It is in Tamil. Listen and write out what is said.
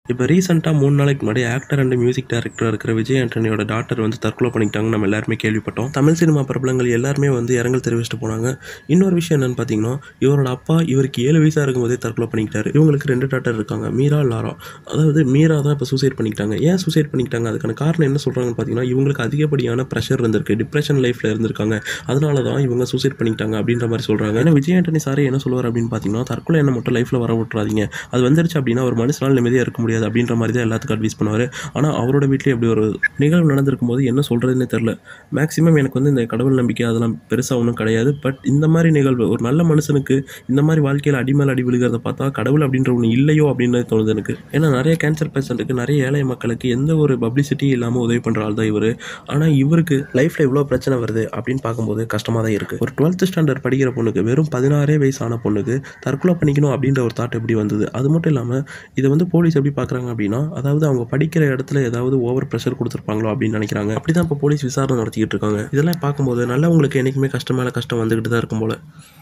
இப்போ ரீசெண்டாக மூணு நாளைக்கு முன்னாடி ஆக்டர் அண்ட் மியூசிக் டைரக்டர் இருக்கிற விஜய் ஆண்டனியோட டாட்டர் வந்து தற்கொலை பண்ணிக்கிட்டாங்க நம்ம எல்லாருமே கேள்விப்பட்டோம் தமிழ் சினிமா பிரபலங்கள் எல்லாருமே வந்து இரங்கல் தெரிவிச்சுட்டு போனாங்க இன்னொரு விஷயம் என்னன்னு பார்த்தீங்கன்னா இவரோட அப்பா இவருக்கு ஏழு வயசாக இருக்கும்போதே தற்கொலை பண்ணிக்கிட்டாரு இவங்களுக்கு ரெண்டு டாட்டர் இருக்காங்க மீரா லாரா அதாவது மீரா தான் இப்போ சூசைட் பண்ணிக்கிட்டாங்க ஏன் சூசைட் பண்ணிக்கிட்டாங்க அதுக்கான காரணம் என்ன சொல்கிறாங்கன்னு பார்த்தீங்கன்னா இவங்களுக்கு அதிகப்படியான ப்ரெஷர் இருந்திருக்கு டிப்ரெஷன் லைஃப்பில் இருந்திருக்காங்க அதனால தான் இவங்க சூசைட் பண்ணிக்கிட்டாங்க அப்படின்ற மாதிரி சொல்கிறாங்க ஏன்னா விஜய் ஆண்டனி சார் என்ன சொல்லுவார் அப்படின்னு பார்த்தீங்கன்னா தற்கொலை என்ன மட்டும் லைஃப்பில் வர விட்டுறாதீங்க அது வந்துருச்சு அப்படின்னா ஒரு மனுஷனால் நிம்மதியாக இருக்க முடியாது அப்படின்ற மாதிரி தான் எல்லாத்துக்கும் அட்வைஸ் பண்ணுவார் ஆனால் அவரோட வீட்லேயே அப்படி ஒரு நிகழ்வு நடந்திருக்கும் போது என்ன சொல்கிறதுனே தெரில மேக்ஸிமம் எனக்கு வந்து இந்த கடவுள் நம்பிக்கை அதெல்லாம் பெருசாக ஒன்றும் கிடையாது பட் இந்த மாதிரி நிகழ்வு ஒரு நல்ல மனுஷனுக்கு இந்த மாதிரி வாழ்க்கையில் அடி மேல் அடி விழுகிறத பார்த்தா கடவுள் அப்படின்ற ஒன்று இல்லையோ அப்படின்னு தோணுது எனக்கு ஏன்னா நிறைய கேன்சர் பேஷண்ட்டுக்கு நிறைய ஏழை மக்களுக்கு எந்த ஒரு பப்ளிசிட்டி இல்லாமல் உதவி பண்ணுற ஆள் தான் இவர் ஆனால் இவருக்கு லைஃப்பில் இவ்வளோ பிரச்சனை வருது அப்படின்னு பார்க்கும்போது கஷ்டமாக தான் இருக்குது ஒரு டுவெல்த் ஸ்டாண்டர்ட் படிக்கிற பொண்ணுக்கு வெறும் பதினாறே வயசான பொண்ணுக்கு தற்கொலை பண்ணிக்கணும் அப்படின்ற ஒரு தாட் எப்படி வந்தது அது மட்டும் இல்லாமல் இதை வந்து போலீஸ் எப்படி பார்க்குறாங்க அப்படின்னா அதாவது அவங்க படிக்கிற இடத்துல ஏதாவது ஓவர் ப்ரெஷர் கொடுத்துருப்பாங்களோ அப்படின்னு நினைக்கிறாங்க அப்படி தான் இப்போ போலீஸ் விசாரணை நடத்திக்கிட்டு இருக்காங்க இதெல்லாம் பார்க்கும்போது நல்லவங்களுக்கு என்றைக்குமே கஷ்டம் மேலே கஷ்டம் வந்துக்கிட்டு தான் இருக்கும் போல